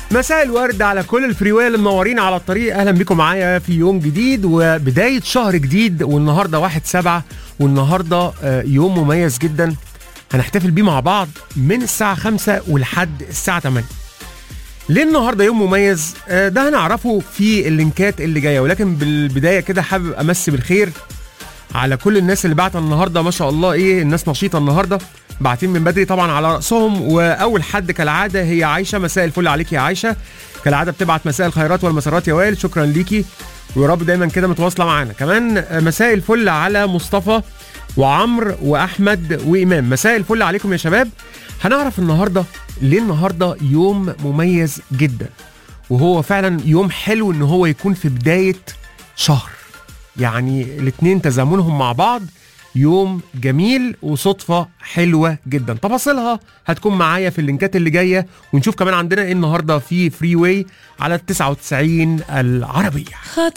مساء الورد على كل الفريوية اللي منورين على الطريق اهلا بكم معايا في يوم جديد وبداية شهر جديد والنهاردة واحد سبعة والنهاردة آه، يوم مميز جدا هنحتفل بيه مع بعض من الساعة خمسة ولحد الساعة 8 ليه النهارده يوم مميز آه، ده هنعرفه في اللينكات اللي جايه ولكن بالبدايه كده حابب امسي بالخير على كل الناس اللي بعت النهارده ما شاء الله ايه الناس نشيطه النهارده باعتين من بدري طبعا على راسهم واول حد كالعاده هي عايشه مساء الفل عليك يا عايشه كالعاده بتبعت مساء الخيرات والمسرات يا وائل شكرا ليكي ويا رب دايما كده متواصله معانا كمان آه، مساء الفل على مصطفى وعمرو واحمد وايمان مساء الفل عليكم يا شباب هنعرف النهارده ليه النهارده يوم مميز جدا وهو فعلا يوم حلو ان هو يكون في بدايه شهر يعني الاتنين تزامنهم مع بعض يوم جميل وصدفة حلوة جدا تفاصيلها هتكون معايا في اللينكات اللي جاية ونشوف كمان عندنا ايه النهاردة في فري واي على ال 99 العربية